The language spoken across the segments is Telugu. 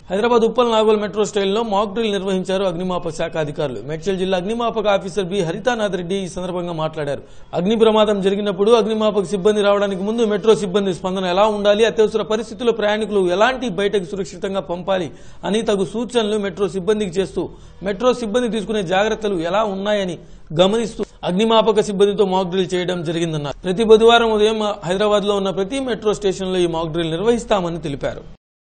హైదరాబాద్ ఉప్పల్ నాగోల్ మెట్రో స్టైల్లో మాక్ డ్రిల్ నిర్వహించారు అగ్నిమాపక శాఖ అధికారులు మేడ్చల్ జిల్లా అగ్నిమాపక ఆఫీసర్ బి హరితానాథ్ రెడ్డి ఈ సందర్భంగా మాట్లాడారు అగ్ని ప్రమాదం జరిగినప్పుడు అగ్నిమాపక సిబ్బంది రావడానికి ముందు మెట్రో సిబ్బంది స్పందన ఎలా ఉండాలి అత్యవసర పరిస్థితుల్లో ప్రయాణికులు ఎలాంటి బయటకు సురక్షితంగా పంపాలి అని తగు సూచనలు మెట్రో సిబ్బందికి చేస్తూ మెట్రో సిబ్బంది తీసుకునే జాగ్రత్తలు ఎలా ఉన్నాయని గమనిస్తూ అగ్నిమాపక సిబ్బందితో మాక్ డ్రిల్ చేయడం జరిగిందన్నారు ప్రతి బుధవారం ఉదయం హైదరాబాద్ లో ఉన్న ప్రతి మెట్రో స్టేషన్లో ఈ మాక్ డ్రిల్ నిర్వహిస్తామని తెలిపారు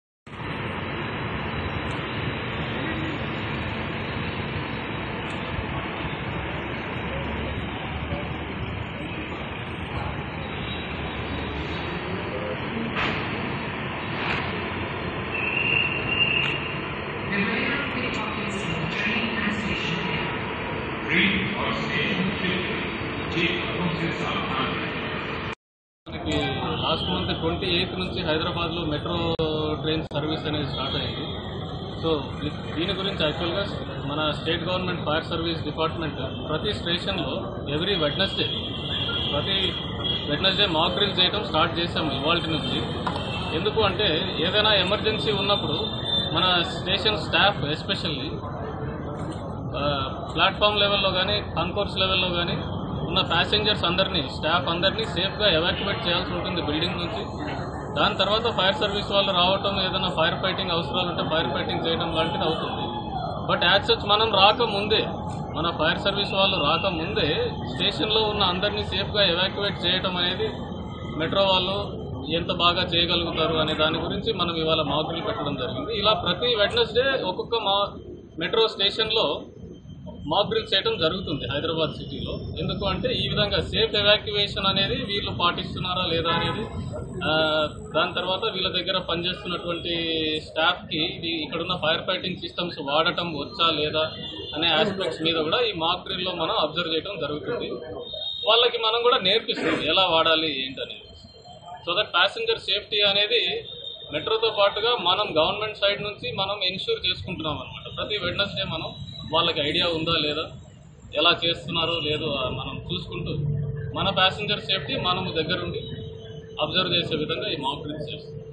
మనకి లాస్ట్ మంత్ ట్వంటీ ఎయిత్ నుంచి హైదరాబాద్లో మెట్రో ట్రైన్ సర్వీస్ అనేది స్టార్ట్ అయింది సో దీ- దీని గురించి యాక్చువల్గా మన state government fire service department ప్రతి స్టేషన్లో ఎవ్రీ వెడ్నెస్డే ప్రతి వెడ్నెస్డే మాక్ డ్రిల్ చేయడం స్టార్ట్ చేసాము ఇవాళ నుంచి ఎందుకు అంటే ఏదైనా ఎమర్జెన్సీ ఉన్నప్పుడు మన స్టేషన్ స్టాఫ్ ఎస్పెషల్లీ ప్లాట్ఫామ్ లెవెల్లో కానీ కాన్కోర్స్ లెవెల్లో కానీ ఉన్న ప్యాసింజర్స్ అందరినీ స్టాఫ్ అందరినీ సేఫ్గా ఎవాక్యువేట్ చేయాల్సి ఉంటుంది బిల్డింగ్ నుంచి దాని తర్వాత ఫైర్ సర్వీస్ వాళ్ళు రావటం ఏదైనా ఫైర్ ఫైటింగ్ అవసరాలు ఉంటే ఫైర్ ఫైటింగ్ చేయడం లాంటిది అవుతుంది బట్ యాజ్ సచ్ మనం రాకముందే మన ఫైర్ సర్వీస్ వాళ్ళు రాకముందే స్టేషన్లో ఉన్న అందరినీ సేఫ్గా ఎవాక్యువేట్ చేయడం అనేది మెట్రో వాళ్ళు ఎంత బాగా చేయగలుగుతారు అనే దాని గురించి మనం ఇవాళ మాకులు పెట్టడం జరిగింది ఇలా ప్రతి వెడ్నెస్డే ఒక్కొక్క మా మెట్రో స్టేషన్లో మాక్ డ్రిల్ చేయడం జరుగుతుంది హైదరాబాద్ సిటీలో ఎందుకు అంటే ఈ విధంగా సేఫ్ ఎవాక్యువేషన్ అనేది వీళ్ళు పాటిస్తున్నారా లేదా అనేది ఆ, దాని తర్వాత వీళ్ళ దగ్గర పనిచేస్తున్నటువంటి స్టాఫ్కి ఇది ఇక్కడున్న ఫైర్ ఫైటింగ్ సిస్టమ్స్ వాడటం వచ్చా లేదా అనే ఆస్పెక్ట్స్ మీద కూడా ఈ మాక్ డ్రిల్లో మనం అబ్జర్వ్ చేయడం జరుగుతుంది వాళ్ళకి మనం కూడా నేర్పిస్తాం ఎలా వాడాలి ఏంటనేది సో దట్ ప్యాసింజర్ సేఫ్టీ అనేది మెట్రోతో పాటుగా మనం గవర్నమెంట్ సైడ్ నుంచి మనం ఎన్ష్యూర్ చేసుకుంటున్నాం అనమాట ప్రతి వెడ్నెస్డే మనం వాళ్ళకి ఐడియా ఉందా లేదా ఎలా చేస్తున్నారో లేదో ఆ మనం చూసుకుంటూ మన ప్యాసింజర్ సేఫ్టీ మనము దగ్గరుండి అబ్జర్వ్ చేసే విధంగా ఈ మాక్ డ్రిల్స్ చేస్తాం